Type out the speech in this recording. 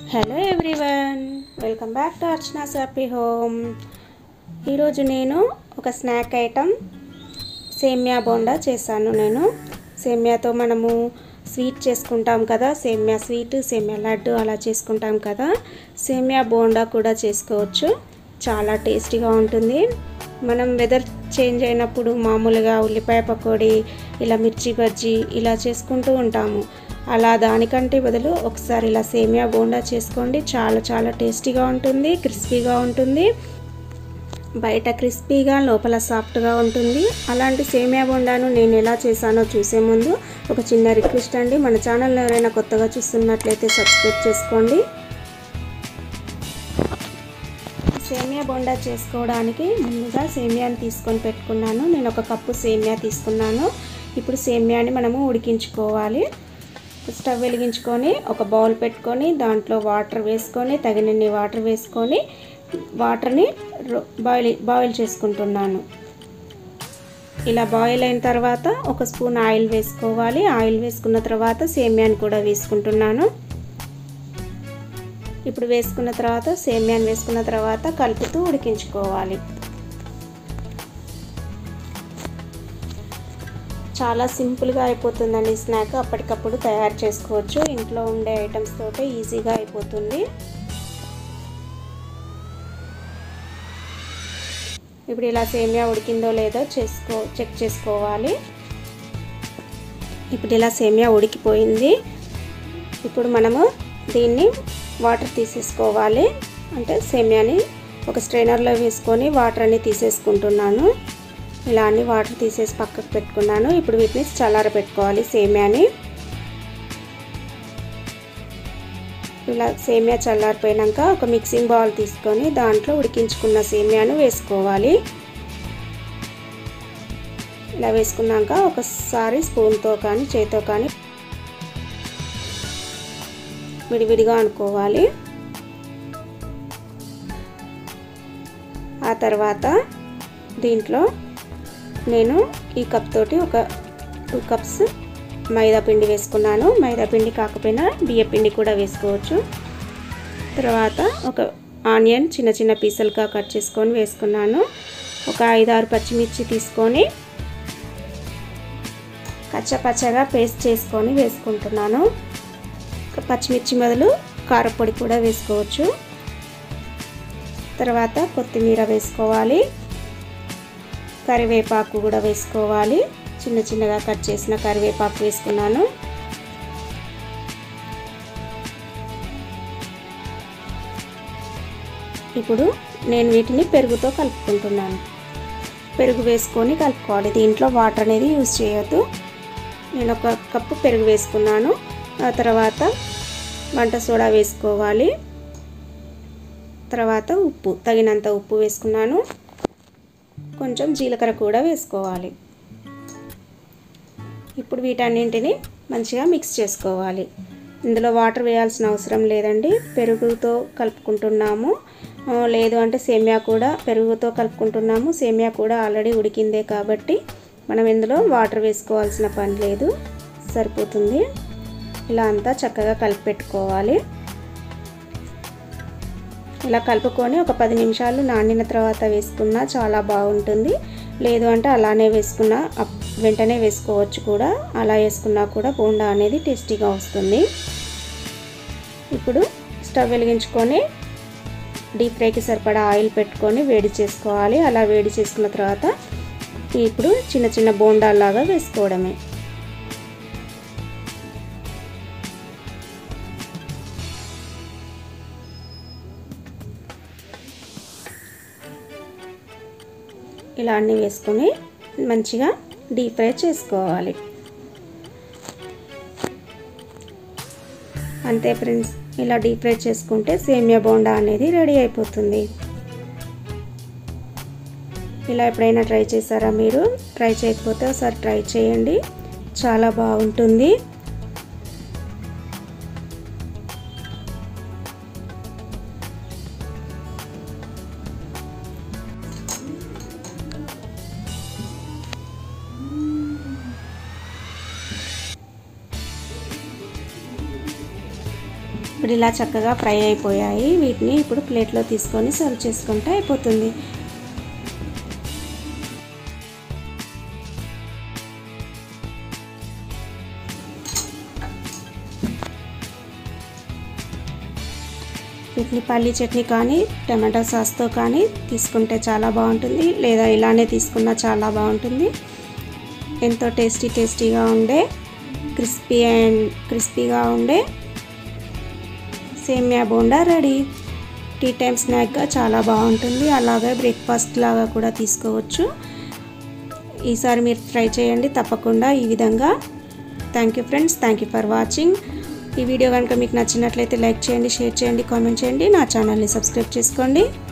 hello everyone welcome back to Archana's happy home ఈరోజు నేను ఒక స్నాక్ ఐటమ్ సేమ్యా బోండా చేశాను నేను సేమ్యాతో మనము స్వీట్ చేసుకుంటాం కదా సేమ్యా స్వీట్ సేమ్యా లడ్డు అలా చేసుకుంటాం కదా సేమ్యా బోండా కూడా చేసుకోవచ్చు చాలా టేస్టీగా ఉంటుంది మనం వెదర్ చేంజ్ అయినప్పుడు మామూలుగా ఉల్లిపాయ పకోడీ ఇలా మిర్చి బజ్జీ ఇలా చేసుకుంటూ ఉంటాము అలా దానికంటే బదులు ఒకసారి ఇలా సేమియా బోండా చేసుకోండి చాలా చాలా టేస్టీగా ఉంటుంది క్రిస్పీగా ఉంటుంది బయట క్రిస్పీగా లోపల సాఫ్ట్గా ఉంటుంది అలాంటి సేమియా బోండాను నేను ఎలా చేశానో చూసే ముందు ఒక చిన్న రిక్వెస్ట్ అండి మన ఛానల్ ఎవరైనా కొత్తగా చూస్తున్నట్లయితే సబ్స్క్రైబ్ చేసుకోండి సేమియా బోండా చేసుకోవడానికి ముందుగా సేమియాని తీసుకొని పెట్టుకున్నాను నేను ఒక కప్పు సేమియా తీసుకున్నాను ఇప్పుడు సేమియాని మనము ఉడికించుకోవాలి స్టవ్ వెలిగించుకొని ఒక బౌల్ పెట్టుకొని దాంట్లో వాటర్ వేసుకొని తగినన్ని వాటర్ వేసుకొని వాటర్ని బాయిల్ బాయిల్ చేసుకుంటున్నాను ఇలా బాయిల్ అయిన తర్వాత ఒక స్పూన్ ఆయిల్ వేసుకోవాలి ఆయిల్ వేసుకున్న తర్వాత సేమియాని కూడా వేసుకుంటున్నాను ఇప్పుడు వేసుకున్న తర్వాత సేమియాని వేసుకున్న తర్వాత కలుపుతూ ఉడికించుకోవాలి చాలా సింపుల్గా అయిపోతుందండి స్నాక్ అప్పటికప్పుడు తయారు చేసుకోవచ్చు ఇంట్లో ఉండే ఐటమ్స్ తోటి ఈజీగా అయిపోతుంది ఇప్పుడు ఇలా సేమియా ఉడికిందో లేదో చేసుకో చెక్ చేసుకోవాలి ఇప్పుడు ఇలా సేమియా ఉడికిపోయింది ఇప్పుడు మనము దీన్ని వాటర్ తీసేసుకోవాలి అంటే సేమియాని ఒక స్ట్రైనర్లో వేసుకొని వాటర్ అన్ని తీసేసుకుంటున్నాను ఇలా అన్ని వాటర్ తీసేసి పక్కకు పెట్టుకున్నాను ఇప్పుడు వీటిని చల్లార పెట్టుకోవాలి సేమియాని ఇలా సేమియా చల్లారిపోయాక ఒక మిక్సింగ్ బౌల్ తీసుకొని దాంట్లో ఉడికించుకున్న సేమియాను వేసుకోవాలి ఇలా వేసుకున్నాక ఒకసారి స్పూన్తో కానీ చేతితో కానీ విడివిడిగా అనుకోవాలి ఆ తర్వాత దీంట్లో నేను ఈ కప్ తోటి ఒక టూ కప్స్ మైదా పిండి వేసుకున్నాను మైదా పిండి కాకపోయినా బియ్య పిండి కూడా వేసుకోవచ్చు తర్వాత ఒక ఆనియన్ చిన్న చిన్న పీసులుగా కట్ చేసుకొని వేసుకున్నాను ఒక ఐదారు పచ్చిమిర్చి తీసుకొని కచ్చపచ్చగా పేస్ట్ చేసుకొని వేసుకుంటున్నాను పచ్చిమిర్చి బదులు కారపొడి కూడా వేసుకోవచ్చు తర్వాత కొత్తిమీర వేసుకోవాలి కరివేపాకు కూడా వేసుకోవాలి చిన్న చిన్నగా కట్ చేసిన కరివేపాకు వేసుకున్నాను ఇప్పుడు నేను వీటిని పెరుగుతో కలుపుకుంటున్నాను పెరుగు వేసుకొని కలుపుకోవాలి దీంట్లో వాటర్ అనేది యూజ్ చేయొద్దు నేను ఒక కప్పు పెరుగు వేసుకున్నాను ఆ తర్వాత వంట సోడా వేసుకోవాలి తర్వాత ఉప్పు తగినంత ఉప్పు వేసుకున్నాను కొంచెం జీలకర్ర కూడా వేసుకోవాలి ఇప్పుడు వీటన్నింటిని మంచిగా మిక్స్ చేసుకోవాలి ఇందులో వాటర్ వేయాల్సిన అవసరం లేదండి పెరుగుతో కలుపుకుంటున్నాము లేదు అంటే సేమియా కూడా పెరుగుతో కలుపుకుంటున్నాము సేమియా కూడా ఆల్రెడీ ఉడికిందే కాబట్టి మనం ఇందులో వాటర్ వేసుకోవాల్సిన పని లేదు సరిపోతుంది ఇలా అంతా చక్కగా కలిపి పెట్టుకోవాలి ఇలా కలుపుకొని ఒక పది నిమిషాలు నానిన తర్వాత వేసుకున్నా చాలా బాగుంటుంది లేదు అంటే అలానే వేసుకున్న వెంటనే వేసుకోవచ్చు కూడా అలా వేసుకున్నా కూడా బోండా అనేది టేస్టీగా వస్తుంది ఇప్పుడు స్టవ్ వెలిగించుకొని డీప్ ఫ్రైకి సరిపడా ఆయిల్ పెట్టుకొని వేడి చేసుకోవాలి అలా వేడి చేసుకున్న తర్వాత ఇప్పుడు చిన్న చిన్న బోండాల్లాగా వేసుకోవడమే ఇలా అన్నీ వేసుకొని మంచిగా డీప్ ఫ్రై చేసుకోవాలి అంతే ఫ్రెండ్స్ ఇలా డీప్ ఫ్రై చేసుకుంటే సేమియా బోండా అనేది రెడీ అయిపోతుంది ఇలా ఎప్పుడైనా ట్రై చేశారా మీరు ట్రై చేయకపోతే ఒకసారి ట్రై చేయండి చాలా బాగుంటుంది ఇప్పుడు ఇలా చక్కగా ఫ్రై అయిపోయాయి వీటిని ఇప్పుడు ప్లేట్లో తీసుకొని సర్వ్ చేసుకుంటే అయిపోతుంది వీటిని పల్లీ చట్నీ కానీ టమాటో సాస్తో కానీ తీసుకుంటే చాలా బాగుంటుంది లేదా ఇలానే తీసుకున్నా చాలా బాగుంటుంది ఎంతో టేస్టీ టేస్టీగా ఉండే క్రిస్పీ అండ్ క్రిస్పీగా ఉండే సేమియా బోండా రెడీ టీ టైం స్నాక్గా చాలా బాగుంటుంది అలాగే బ్రేక్ఫాస్ట్ లాగా కూడా తీసుకోవచ్చు ఈసారి మీరు ట్రై చేయండి తప్పకుండా ఈ విధంగా thank you friends thank you for watching ఈ వీడియో కనుక మీకు నచ్చినట్లయితే లైక్ చేయండి షేర్ చేయండి కామెంట్ చేయండి నా ఛానల్ని సబ్స్క్రైబ్ చేసుకోండి